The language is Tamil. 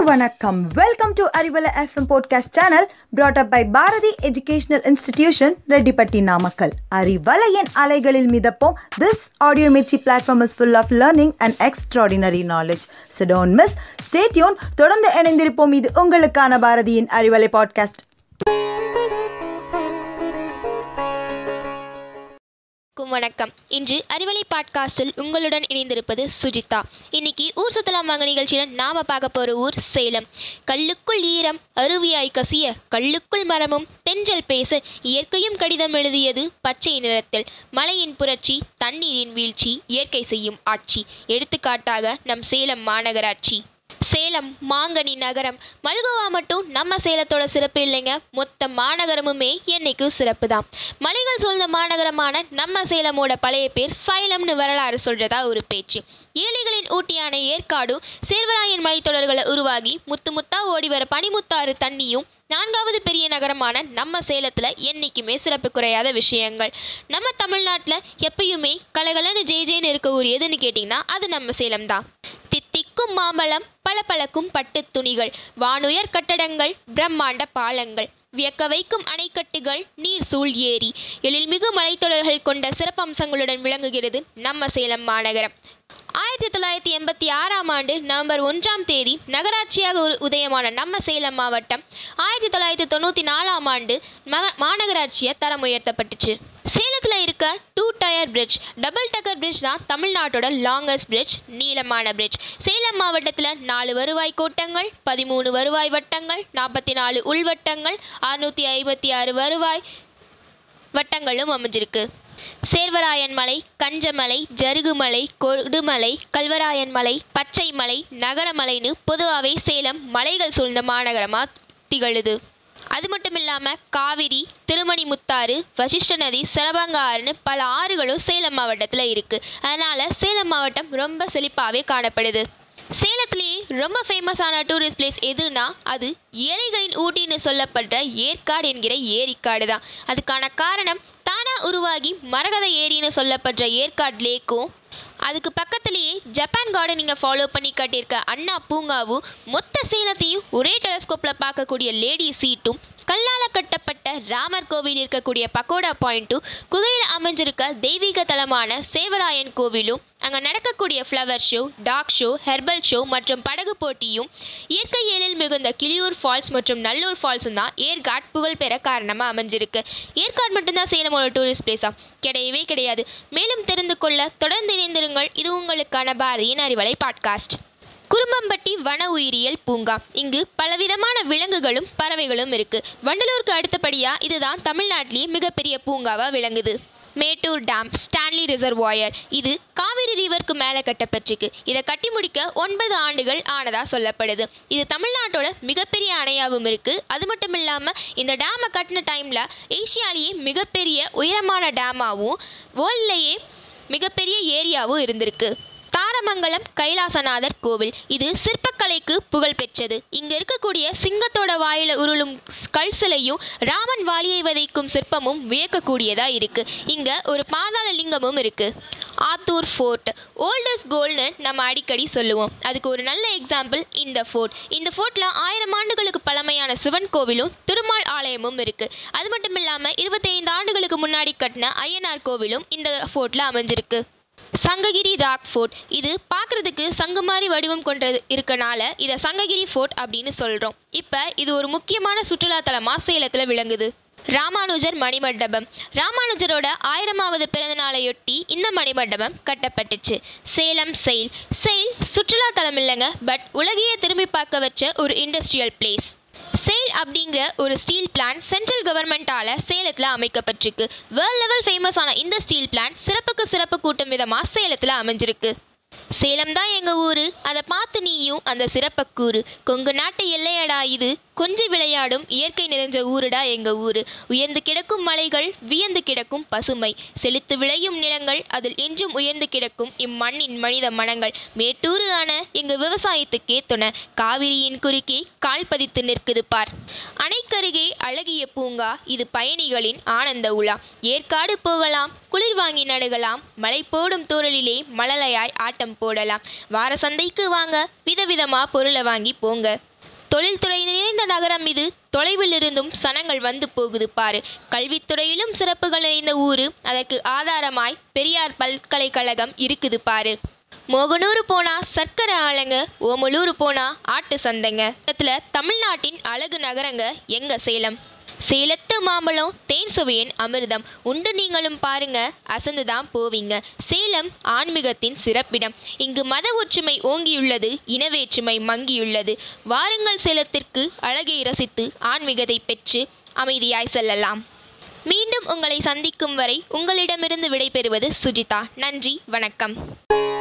வணக்கம் welcome to Arivalai FM podcast channel brought up by Bharathi educational institution Rettipatti Namakkal அறிவலையின் அலைகளில் மிதப்போம் this audio Mirchi platform is full of learning and extraordinary knowledge so don't miss stay tuned தொடர்ந்து இணைந்திருப்போம் இது உங்களுக்கான பாரதியின் அறிவலை பாட்காஸ்ட் அனைவருக்கும் வணக்கம் இன்று அறிவலை பாட்காஸ்டில் உங்களுடன் இணைந்திருப்பது சுஜிதா இன்னைக்கு ஊர் சுத்தலாம் வாங்க நிகழ்ச்சியில் நாம பார்க்க போற ஊர் சேலம் கல்லுக்குள் ஈரம் அருவியாய் கசிய கல்லுக்குள் மரமும் தென்றல் பேச இயற்கையும் கடிதம் எழுதியது பச்சை நிறத்தில் மலையின் புரட்சி தண்ணீரின் வீழ்ச்சி இயற்கை செய்யும் ஆட்சி எடுத்துக்காட்டாக நம் சேலம் மாநகராட்சி சேலம் மாங்கனி நகரம் மல்கோவா மட்டும் நம்ம சேலத்தோட சிறப்பு இல்லைங்க மொத்த மாநகரமுமே என்னைக்கும் சிறப்பு தான் மலைகள் சூழ்ந்த மாநகரமான நம்ம சேலமோட பழைய பேர் சைலம்னு வரலாறு சொல்றதா ஒரு பேச்சு ஏழைகளின் ஊட்டியான ஏற்காடும் சேர்வராயன் மலைத்தொடர்களை உருவாகி முத்து முத்தா ஓடி வர பனிமுத்தாறு தண்ணியும் நான்காவது பெரிய நகரமான நம்ம சேலத்தில் என்றைக்குமே சிறப்பு குறையாத விஷயங்கள் நம்ம தமிழ்நாட்டில் எப்பயுமே கலகலன்னு ஜெய் ஜெயின்னு இருக்க ஊர் எதுன்னு கேட்டிங்கன்னா அது நம்ம சேலம் தான் தித்திக்கும் மாம்பழம் பளபளக்கும் பட்டுத் துணிகள் வானுயர் கட்டடங்கள் பிரம்மாண்ட பாலங்கள் வியக்க வைக்கும் அணைக்கட்டுகள் நீர் சூழ் ஏரி எழில்மிகு மலைத்தொடர்கள் கொண்ட சிறப்பம்சங்களுடன் விளங்குகிறது நம்ம சேலம் மாநகரம் ஆயிரத்தி தொள்ளாயிரத்தி எண்பத்தி ஆறாம் ஆண்டு நவம்பர் ஒன்றாம் தேதி நகராட்சியாக ஒரு உதயமான நம்ம சேலம் மாவட்டம் ஆயிரத்தி தொள்ளாயிரத்தி தொண்ணூற்றி நாலாம் ஆண்டு மக மாநகராட்சியாக தரம் உயர்த்தப்பட்டுச்சு சேலத்தில் இருக்க two tier bridge double decker bridge தான் தமிழ்நாட்டோட லாங்கஸ்ட் பிரிட்ஜ் நீளமான பிரிட்ஜ் சேலம் மாவட்டத்தில் நாலு வருவாய் கோட்டங்கள் பதிமூணு வருவாய் வட்டங்கள் நாற்பத்தி நாலு உள்வட்டங்கள் அறுநூற்றி ஐம்பத்தி ஆறு வருவாய் வட்டங்களும் அமைஞ்சிருக்கு சேர்வராயன் மலை கஞ்சமலை ஜருகுமலை கொடுமலை கல்வராயன் மலை பச்சை மலை நகரமலைன்னு பொதுவாகவே சேலம் மலைகள் சூழ்ந்த மாநகரமாக திகழுது அது மட்டும் இல்லாமல் காவிரி திருமணிமுத்தாறு வசிஷ்ட நதி சரபங்க ஆறுன்னு பல ஆறுகளும் சேலம் மாவட்டத்தில் இருக்குது அதனால் சேலம் மாவட்டம் ரொம்ப செழிப்பாகவே காணப்படுது சேலத்திலேயே ரொம்ப ஃபேமஸான டூரிஸ்ட் பிளேஸ் எதுனா அது ஏழைகளின் ஊட்டின்னு சொல்லப்படுற ஏற்காடு என்கிற ஏரிக்காடு தான் அதுக்கான காரணம் தானாக உருவாகி மரகத ஏரின்னு சொல்லப்படுற ஏற்காடு லேக்கும் அதுக்கு பக்கத்துலேயே ஜப்பான் கார்டனிங்கை ஃபாலோ பண்ணி கட்டியிருக்க அண்ணா பூங்காவும் மொத்த சேலத்தையும் ஒரே டெலஸ்கோப்பில் பார்க்கக்கூடிய லேடி சீட்டும் கல்லால் கட்டப்பட்ட ராமர் கோவில் இருக்கக்கூடிய பக்கோடா பாயிண்ட்டும் குகையில் அமைஞ்சிருக்க தெய்வீக தலமான சேர்வராயன் கோவிலும் அங்கே நடக்கக்கூடிய flower show dog show herbal show மற்றும் படகு போட்டியும் இயற்கை ஏழில் மிகுந்த கிளியூர் ஃபால்ஸ் மற்றும் நல்லூர் ஃபால்ஸும் தான் ஏற்காட் புகழ் பெற காரணமாக அமைஞ்சிருக்கு ஏற்காடு மட்டும்தான் சேலமோட டூரிஸ்ட் பிளேஸா கிடையவே கிடையாது மேலும் தெரிந்து கொள்ள தொடர்ந்து இணைந்திருங்கள் இது உங்களுக்கான பாரதியின் அறிவலை பாட்காஸ்ட் குரும்பம்பட்டி வன உயிரியல் பூங்கா இங்கு பலவிதமான விலங்குகளும் பறவைகளும் இருக்கு வண்டலூருக்கு அடுத்தபடியா இதுதான் தமிழ்நாட்டிலேயே மிகப்பெரிய பூங்காவா விளங்குது மேட்டூர் டேம் ஸ்டான்லி ரிசர்வாயர் இது காவிரி ரிவருக்கு மேலே கட்டப்பட்டிருக்கு இதை கட்டி முடிக்க ஒன்பது ஆண்டுகள் ஆனதா சொல்லப்படுது இது தமிழ்நாட்டோட மிகப்பெரிய அணையாகவும் இருக்குது அது மட்டும் இல்லாமல் இந்த டேமை கட்டின டைமில் ஏஷியாலேயே மிகப்பெரிய உயரமான டேமாகவும் வேர்ல்ட்லேயே மிகப்பெரிய ஏரியாவும் இருந்திருக்கு தாரமங்கலம் கைலாசநாதர் கோவில் இது சிற்பக்கலைக்கு புகழ் பெற்றது இங்க இருக்கக்கூடிய சிங்கத்தோட வாயில உருளும் கல் சிலையும் ராமன் வாலியை வதைக்கும் சிற்பமும் வியக்கக்கூடியதா இருக்கு இங்க ஒரு பாதாள லிங்கமும் இருக்கு ஆத்தூர் ஃபோர்ட் ஓல்டஸ்ட் கோல்டுன்னு நம்ம அடிக்கடி சொல்லுவோம் அதுக்கு ஒரு நல்ல எக்ஸாம்பிள் இந்த ஃபோர்ட் இந்த ஃபோர்ட்டில் ஆயிரம் ஆண்டுகளுக்கு பழமையான சிவன் கோவிலும் திருமால் ஆலயமும் இருக்கு அது மட்டும் இல்லாமல் இருபத்தைந்து ஆண்டுகளுக்கு முன்னாடி கட்டின ஐயனார் கோவிலும் இந்த ஃபோர்ட்டில் அமைஞ்சிருக்கு சங்ககிரி ராக் ஃபோர்ட் இது பார்க்குறதுக்கு சங்கு மாதிரி வடிவம் கொண்டது இருக்கனால இதை சங்ககிரி ஃபோர்ட் அப்படின்னு சொல்கிறோம் இப்போ இது ஒரு முக்கியமான சுற்றுலாத்தலமாக சேலத்தில் விளங்குது ராமானுஜர் மணிமண்டபம் ராமானுஜரோட ஆயிரமாவது பிறந்த நாளையொட்டி இந்த மணிமண்டபம் கட்டப்பட்டுச்சு சேலம் செயில் செயில் சுற்றுலாத்தலம் இல்லைங்க பட் உலகையே திரும்பி பார்க்க வச்ச ஒரு இண்டஸ்ட்ரியல் பிளேஸ் சேல் அப்படிங்கிற ஒரு ஸ்டீல் பிளான்ட் சென்ட்ரல் கவர்மெண்ட்டால் சேலத்தில் அமைக்கப்பட்டிருக்கு வேர்ல்ட் லெவல் ஃபேமஸான இந்த ஸ்டீல் பிளான்ட் சிறப்புக்கு சிறப்பு கூட்டும் விதமாக சேலத்தில் அமைஞ்சிருக்கு சேலம் தான் எங்கள் ஊர் அதை பார்த்து நீயும் அந்த சிறப்பை கூறு கொங்கு நாட்டு எல்லையடா இது கொஞ்சி விளையாடும் இயற்கை நிறைஞ்ச ஊருடா எங்கள் ஊர் உயர்ந்து கிடக்கும் மலைகள் வியந்து கிடக்கும் பசுமை செழித்து விளையும் நிலங்கள் அதில் என்றும் உயர்ந்து கிடக்கும் இம்மண்ணின் மனித மனங்கள் மேட்டூரு ஆன எங்கள் விவசாயத்துக்கே துணை காவிரியின் குறுக்கே கால் பதித்து நிற்குது பார் அணைக்கருகே அழகிய பூங்கா இது பயணிகளின் ஆனந்த உலா ஏற்காடு போகலாம் குளிர் வாங்கி நடுகலாம் மலை போடும் தூரலிலே மழலையாய் ஆட்டம் போடலாம் வார சந்தைக்கு வாங்க விதவிதமா பொருளை வாங்கி போங்க தொழில்துறை நிறைந்த நகரம் இது தொலைவில் இருந்தும் சனங்கள் வந்து போகுது பாரு கல்வித்துறையிலும் சிறப்புகள் நிறைந்த ஊரு அதற்கு ஆதாரமாய் பெரியார் பல்கலைக்கழகம் இருக்குது பாரு மோகனூர் போனா சர்க்கரை ஆளுங்க ஓமலூர் போனா ஆட்டு சந்தைங்க இடத்துல தமிழ்நாட்டின் அழகு நகரங்க எங்க சேலம் சேலத்து மாம்பழம் தேன் சுவையின் அமிர்தம் உண்டு நீங்களும் பாருங்க அசந்துதான் போவீங்க சேலம் ஆன்மீகத்தின் சிறப்பிடம் இங்கு மத ஒற்றுமை ஓங்கியுள்ளது இனவேற்றுமை மங்கியுள்ளது வாருங்கள் சேலத்திற்கு அழகை ரசித்து ஆன்மீகத்தை பெற்று அமைதியாய் செல்லலாம் மீண்டும் உங்களை சந்திக்கும் வரை உங்களிடமிருந்து விடைபெறுவது சுஜிதா நன்றி வணக்கம்